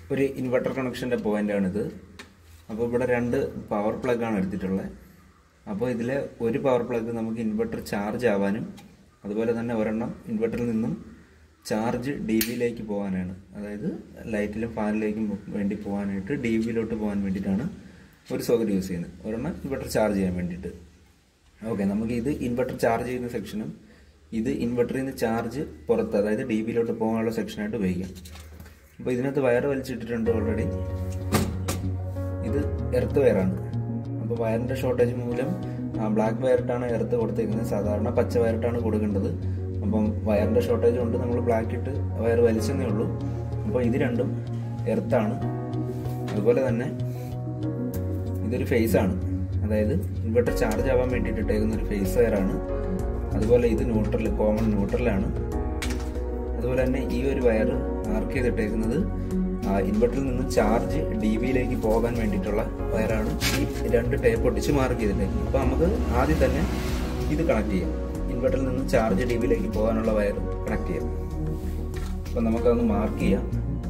ഒരു ഇൻവെർട്ടർ കണക്ഷൻ്റെ പോയിൻ്റാണിത് അപ്പോൾ ഇവിടെ രണ്ട് പവർ പ്ലഗാണ് എടുത്തിട്ടുള്ളത് അപ്പോൾ ഇതിൽ ഒരു പവർ പ്ലഗ് നമുക്ക് ഇൻവെർട്ടർ ചാർജ് ആവാനും അതുപോലെ തന്നെ ഒരെണ്ണം ഇൻവെർട്ടറിൽ നിന്നും ചാർജ് ഡി വിയിലേക്ക് പോകാനാണ് അതായത് ലൈറ്റിലും ഫാനിലേക്കും വേണ്ടി പോകാനായിട്ട് ഡി വിയിലോട്ട് പോകാൻ വേണ്ടിയിട്ടാണ് ഒരു സോക്കറ്റ് യൂസ് ചെയ്യുന്നത് ഒരെണ്ണം ഇൻവെർട്ടർ ചാർജ് ചെയ്യാൻ വേണ്ടിയിട്ട് ഓക്കെ നമുക്ക് ഇത് ഇൻവെർട്ടർ ചാർജ് ചെയ്യുന്ന സെക്ഷനും ഇത് ഇൻവെർട്ടറിൽ നിന്ന് ചാർജ് പുറത്ത് അതായത് ഡി ബിയിലോട്ട് പോകാനുള്ള സെക്ഷനായിട്ട് ഉപയോഗിക്കാം അപ്പോൾ ഇതിനകത്ത് വയർ വലിച്ചിട്ടിട്ടുണ്ട് ഓൾറെഡി ഇത് എർത്ത് വയറാണ് അപ്പോൾ വയറിൻ്റെ ഷോർട്ടേജ് മൂലം ബ്ലാക്ക് വയറിട്ടാണ് എർത്ത് കൊടുത്തേക്കുന്നത് സാധാരണ പച്ച വയറിട്ടാണ് കൊടുക്കേണ്ടത് അപ്പം വയറിൻ്റെ ഷോർട്ടേജ് കൊണ്ട് നമ്മൾ ബ്ലാക്ക് ഇട്ട് വയർ വലിച്ചെന്നേ ഉള്ളൂ അപ്പോൾ ഇത് രണ്ടും എർത്താണ് അതുപോലെ തന്നെ ഇതൊരു ഫേസ് ആണ് അതായത് ഇൻവെർട്ടർ ചാർജ് ആവാൻ വേണ്ടിയിട്ട് ഇട്ടേക്കുന്ന ഒരു ഫേസ് വയറാണ് അതുപോലെ ഇത് ന്യൂട്രൽ കോമൺ ന്യൂട്രലാണ് അതുപോലെ തന്നെ ഈ ഒരു വയർ മാർക്ക് ചെയ്തിട്ടേക്കുന്നത് ഇൻവെർട്ടറിൽ നിന്ന് ചാർജ് ഡി ബിയിലേക്ക് പോകാൻ വേണ്ടിയിട്ടുള്ള വയറാണ് ഈ രണ്ട് ടേപ്പ് ഒട്ടിച്ച് മാർക്ക് ചെയ്തിട്ടേക്കുന്നത് അപ്പോൾ നമുക്ക് ആദ്യം തന്നെ ഇത് കണക്ട് ചെയ്യാം ഇൻവെർട്ടറിൽ നിന്ന് ചാർജ് ഡി ബിയിലേക്ക് പോകാനുള്ള വയർ കണക്ട് ചെയ്യാം അപ്പോൾ നമുക്കതൊന്ന് മാർക്ക് ചെയ്യാം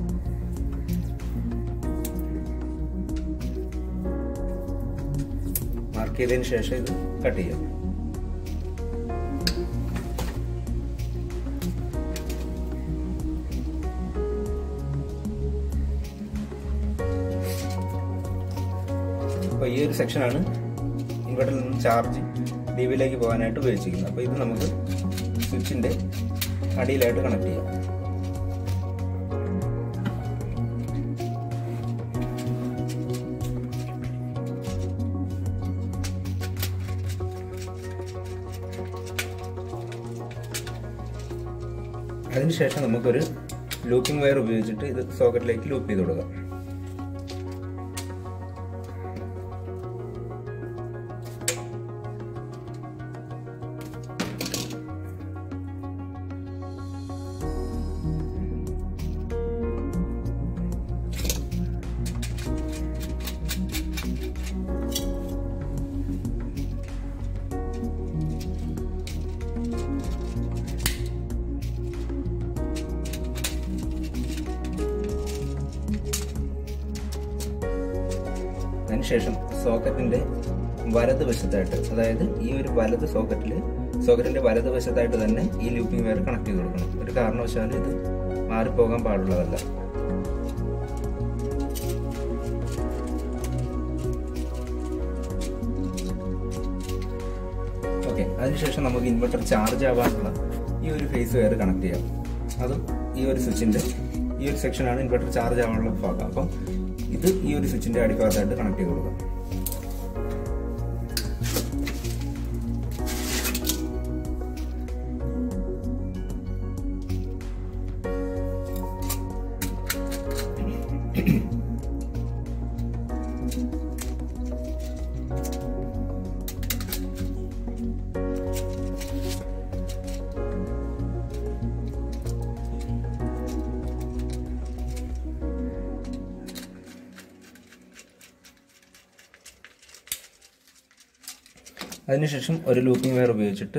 മാർക്ക് ചെയ്തതിന് ശേഷം ഇത് കട്ട് ചെയ്യാം അപ്പോൾ ഈ ഒരു സെക്ഷനാണ് ഇൻവെർട്ടറിൽ നിന്ന് ചാർജ് ഡി വിയിലേക്ക് പോകാനായിട്ട് ഉപയോഗിച്ചിരിക്കുന്നത് അപ്പോൾ ഇത് നമുക്ക് സ്വിച്ചിൻ്റെ അടിയിലായിട്ട് കണക്ട് ചെയ്യാം അതിനുശേഷം നമുക്കൊരു ലൂപ്പിംഗ് വയർ ഉപയോഗിച്ചിട്ട് ഇത് സോക്കറ്റിലേക്ക് ലൂപ്പ് ചെയ്ത് കൊടുക്കാം അതിനുശേഷം സോക്കറ്റിന്റെ വലതുവശത്തായിട്ട് അതായത് ഈ ഒരു വലത് സോക്കറ്റിൽ സോക്കറ്റിന്റെ വലതുവശത്തായിട്ട് തന്നെ ഈ ലൂപ്പിംഗ് വയർ കണക്ട് ചെയ്ത് കൊടുക്കണം ഒരു കാരണവശാലും ഇത് മാറിപ്പോകാൻ പാടുള്ളതല്ല ഓക്കെ അതിനുശേഷം നമുക്ക് ഇൻവെർട്ടർ ചാർജ് ആവാനുള്ള ഈ ഒരു ഫേസ് വയർ കണക്ട് ചെയ്യാം അതും ഈ ഒരു സ്വിച്ചിന്റെ ഈ ഒരു സെക്ഷനാണ് ഇൻവെർട്ടർ ചാർജ് ആവാനുള്ള ഭാഗം അപ്പം ഇത് ഈ ഒരു സ്വിച്ചിന്റെ അടിഭാഗത്തായിട്ട് കണക്ട് ചെയ്ത് കൊടുക്കാം അതിനുശേഷം ഒരു ലൂപ്പിംഗ് വയർ ഉപയോഗിച്ചിട്ട്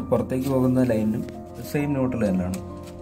പുറത്തേക്ക് പോകുന്ന ലൈനും സെയിം ന്യൂട്രൽ തന്നെയാണ്